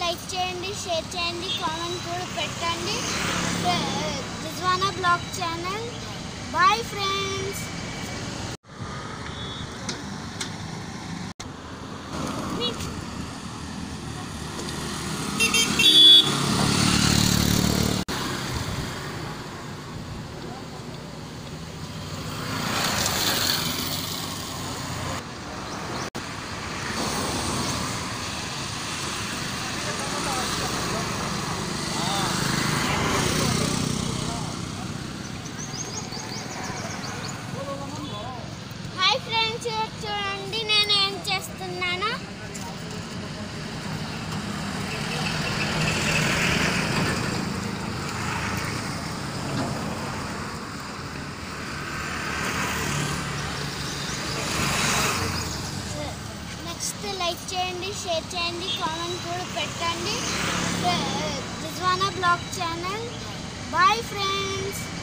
like చేయండి share చేయండి comment కూడా పెట్టండి Rizwana blog channel bye friends hi friends చూడండి నేను ఏం చేస్తున్నాను నెక్స్ట్ లైక్ చేయండి షేర్ చేయండి కామెంట్ కూడా పెట్టండి Rizwana blog channel bye friends